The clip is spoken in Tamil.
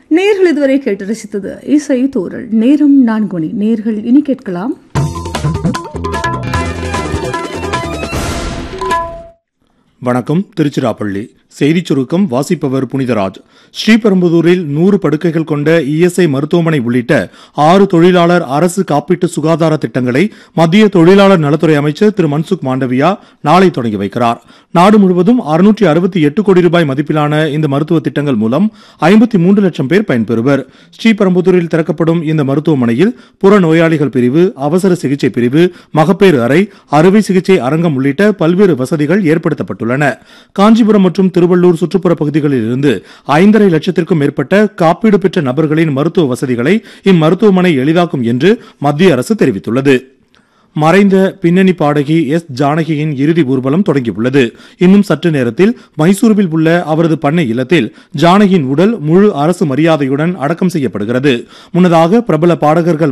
நேர்கள் இதுவரை கேட்டு ரசித்தது இசை தூரல் நேரம் நான்கு மணி நேர்கள் இனி கேட்கலாம் வணக்கம் திருச்சிராப்பள்ளி செய்திச் சுருக்கம் வாசிப்பவர் புனிதராஜ் ஸ்ரீபெரும்புதூரில் நூறு படுக்கைகள் கொண்ட இஎஸ்ஐ மருத்துவமனை உள்ளிட்ட ஆறு தொழிலாளர் அரசு காப்பீட்டு சுகாதார திட்டங்களை மத்திய தொழிலாளர் நலத்துறை அமைச்சர் திரு மன்சுக் மாண்டவியா நாளை தொடங்கி வைக்கிறார் நாடு முழுவதும் அறுநூற்றி அறுபத்தி எட்டு கோடி ரூபாய் மதிப்பிலான இந்த மருத்துவ திட்டங்கள் மூலம் ஐம்பத்தி மூன்று லட்சம் பேர் பயன்பெறுவர் ஸ்ரீபெரும்புதூரில் திறக்கப்படும் இந்த மருத்துவமனையில் புற நோயாளிகள் பிரிவு அவசர சிகிச்சை பிரிவு மகப்பேறு அறை அறுவை சிகிச்சை அரங்கம் உள்ளிட்ட பல்வேறு வசதிகள் ஏற்படுத்தப்பட்டுள்ளன காஞ்சிபுரம் மற்றும் திருவள்ளூர் சுற்றுப்புற பகுதிகளில் இருந்து ஐந்தரை லட்சத்திற்கும் மேற்பட்ட காப்பீடு பெற்ற நபர்களின் மருத்துவ வசதிகளை இம்மருத்துவமனை எளிதாக்கும் என்று மத்திய அரசு தெரிவித்துள்ளது மறைந்த பின்னணி பாடகி எஸ் ஜானகியின் இறுதி ஊர்வலம் தொடங்கியுள்ளது இன்னும் சற்று நேரத்தில் மைசூருவில் உள்ள அவரது பண்ணை இல்லத்தில் ஜானகியின் உடல் முழு அரசு மரியாதையுடன் அடக்கம் செய்யப்படுகிறது முன்னதாக பிரபல பாடகர்கள்